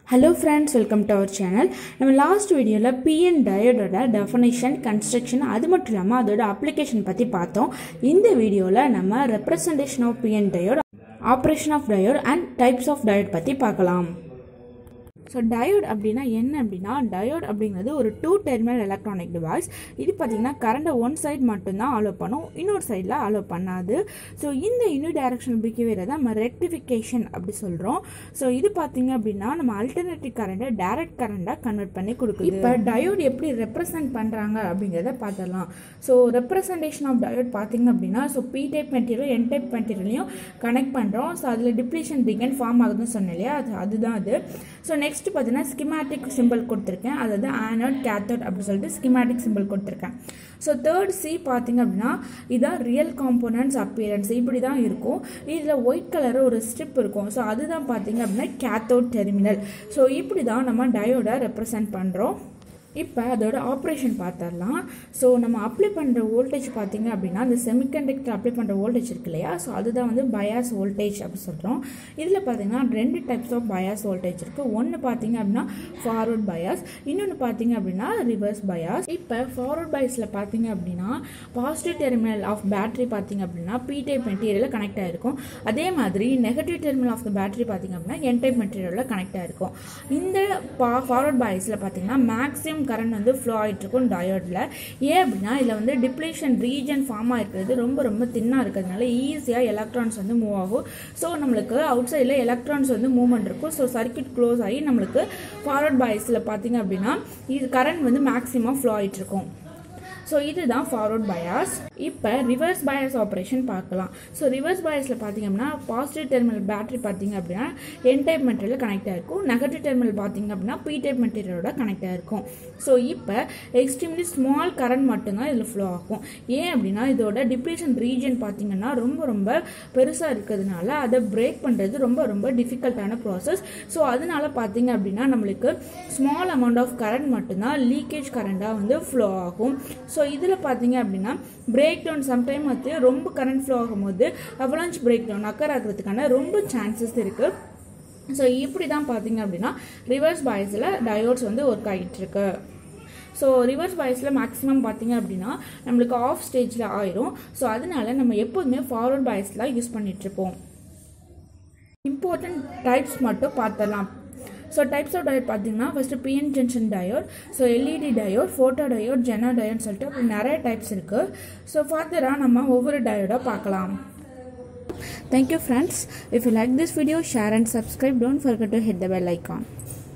Hello friends welcome to our channel நம்ம last வீடியோவில் PN டயோடோட டெஃபனேஷன் கன்ஸ்ட்ரக்ஷன் அது மட்டும் இல்லாமல் அதோட அப்ளிகேஷன் பற்றி பார்த்தோம் இந்த வீடியோவில் நம்ம representation of PN diode operation of diode and types of diode பற்றி பார்க்கலாம் ஸோ டயோட் அப்படின்னா என்ன அப்படின்னா டயோட் அப்படிங்கிறது ஒரு டூ டெர்மினல் எலக்ட்ரானிக் டிவைஸ் இது பார்த்திங்கன்னா கரண்ட்டை ஒன் சைடு மட்டும்தான் அலோவ் பண்ணும் இன்னொரு சைடில் அலோவ் பண்ணாது ஸோ இந்த யூனி டைரக்ஷனல் பிஹேவியரை தான் நம்ம ரெக்டிஃபிகேஷன் அப்படி சொல்கிறோம் ஸோ இது பார்த்திங்க அப்படின்னா நம்ம அல்டர்னேட்டிவ் கரண்ட்டை டைரக்ட் கரண்ட்டாக கன்வெர்ட் பண்ணி கொடுக்குது இப்போ டயோட் எப்படி ரெப்ரசன்ட் பண்ணுறாங்க அப்படிங்கிறத பார்த்துடலாம் ஸோ ரெப்ரசன்டேஷன் ஆஃப் டயோட் பார்த்திங்க அப்படின்னா so P type material N type மெட்டீரியலையும் கனெக்ட் பண்ணுறோம் ஸோ அதில் டிப்ளீஷன் ரீகன் ஃபார்ம் ஆகுதுன்னு சொன்னேன் இல்லையா அது அதுதான் அது ஸோ நெக்ஸ்ட் பார்த்தீங்கன்னா ஸ்கிமேட்டிக் சிம்பிள் கொடுத்துருக்கேன் அதாவது ஆனோட் கேத்தோட் அப்படின்னு சொல்லிட்டு ஸ்கிமேட்டிக் சிம்பிள் கொடுத்துருக்கேன் ஸோ தேர்ட் சி பார்த்தீங்க அப்படின்னா இதான் ரியல் காம்போனன்ட்ஸ் அப்பியரன்ஸ் இப்படி தான் இருக்கும் இதில் ஒயிட் கலர் ஒரு ஸ்ட்ரிப் இருக்கும் ஸோ அதுதான் பார்த்தீங்க அப்படின்னா கேத்தோட் டெர்மினல் ஸோ இப்படி தான் நம்ம டயோட ரெப்ரசன்ட் பண்ணுறோம் இப்போ அதோட ஆப்ரேஷன் பார்த்துடலாம் ஸோ நம்ம அப்ளை பண்ணுற வோல்டேஜ் பார்த்தீங்க அப்படின்னா அந்த செமிகண்டக்டர் அப்ளை பண்ணுற வோல்டேஜ் இருக்கு இல்லையா ஸோ அதுதான் வந்து பயாஸ் வோல்டேஜ் அப்படி சொல்கிறோம் இதில் பார்த்தீங்கன்னா ரெண்டு டைப்ஸ் ஆஃப் பயாஸ் வோல்டேஜ் இருக்குது ஒன்று பார்த்தீங்க அப்படின்னா ஃபார்வர்ட் பயாஸ் இன்னொன்று பார்த்தீங்க அப்படின்னா ரிவர்ஸ் பயாஸ் இப்போ ஃபார்வர்ட் பயாஸில் பார்த்தீங்க அப்படின்னா பாசிட்டிவ் டெர்மினல் ஆஃப் பேட்டரி பார்த்தீங்க அப்படின்னா பி டைப் மெட்டீரியலில் கனெக்ட் ஆகிருக்கும் அதே மாதிரி negative terminal of the battery பார்த்தீங்க அப்படின்னா என் டைப் மெட்டீரியலில் கனெக்ட் ஆகிருக்கும் இந்த ஃபார்வர்ட் பயாஸில் பார்த்தீங்கன்னா மேக்ஸிமம் கரண்ட் வந்து ஃப்ளோ ஆகிட்டு இருக்கும் டயோடில் ஏன் அப்படின்னா இதில் வந்து டிப்ளேஷன் ரீஜன் ஃபார்ம் ஆகிருக்கிறது ரொம்ப ரொம்ப தின்னாக இருக்கிறதுனால ஈஸியாக எலக்ட்ரான்ஸ் வந்து மூவ் ஆகும் ஸோ நம்மளுக்கு அவுட் சைடில் எலக்ட்ரான்ஸ் வந்து மூவ்மெண்ட் இருக்கும் ஸோ சர்க்கியூட் க்ளோஸ் ஆகி நம்மளுக்கு ஃபார்வர்ட் பாய்ஸில் பார்த்தீங்க அப்படின்னா இது கரண்ட் வந்து மேக்ஸிமம் ஃப்ளோ ஆகிட்டு இருக்கும் ஸோ இதுதான் ஃபார்வர்ட் பயாஸ் இப்போ ரிவர்ஸ் பயாஸ் ஆப்ரேஷன் பார்க்கலாம் ஸோ ரிவர்ஸ் பயாஸில் பார்த்தீங்க அப்படின்னா பாசிட்டிவ் டெர்மினல் பேட்டரி பார்த்தீங்க அப்படின்னா என் டைப் மெட்டீரியல் கனெக்ட் ஆகிருக்கும் நெகட்டிவ் டெர்மினல் பார்த்தீங்க அப்படின்னா பி டைப் மெட்டீரியலோட கனெக்ட் ஆகிருக்கும் ஸோ இப்போ எக்ஸ்ட்ரீம்லி ஸ்மால் கரண்ட் மட்டும்தான் இதில் ஃப்ளோ ஆகும் ஏன் அப்படின்னா இதோட டிப்ளேஷன் ரீஜன் பார்த்தீங்கன்னா ரொம்ப ரொம்ப பெருசாக இருக்கிறதுனால அதை பிரேக் பண்ணுறது ரொம்ப ரொம்ப டிஃபிகல்ட்டான ப்ராசஸ் ஸோ அதனால பார்த்தீங்க அப்படின்னா நம்மளுக்கு ஸ்மால் அமௌண்ட் ஆஃப் கரண்ட் மட்டும்தான் லீக்கேஜ் கரண்ட்டாக வந்து ஃப்ளோ ஆகும் ஸோ இதில் பார்த்தீங்க அப்படின்னா பிரேக் டவுன் சம்டைம் வந்து ரொம்ப கரண்ட் ஃப்ளோ ஆகும்போது அவலாஞ்ச் பிரேக் டவுன் அக்கர் ஆகிறதுக்கான ரொம்ப சான்சஸ் இருக்குது ஸோ இப்படி தான் பார்த்தீங்க அப்படின்னா ரிவர்ஸ் பாய்ஸில் டயோட்ஸ் வந்து ஒர்க் ஆகிட்டு இருக்கு ஸோ ரிவர்ஸ் பாய்ஸில் மேக்ஸிமம் பார்த்தீங்க அப்படின்னா நம்மளுக்கு ஆஃப் ஸ்டேஜில் ஆயிரும் ஸோ அதனால நம்ம எப்போதுமே ஃபார்வர்ட் பாய்ஸில் யூஸ் பண்ணிகிட்ருப்போம் இம்பார்ட்டன்ட் டைப்ஸ் மட்டும் பார்த்துடலாம் ஸோ டைப்ஸ் ஆஃப் டயோட் பார்த்தீங்கன்னா first PN junction diode so LED diode photo diode zener டயோட்னு சொல்லிட்டு அப்படி நிறைய டைப்ஸ் இருக்குது ஸோ ஃபர்தராக நம்ம ஒவ்வொரு டயோடாக பார்க்கலாம் Thank you friends. If you like this video, share and subscribe. Don't forget to hit the bell icon.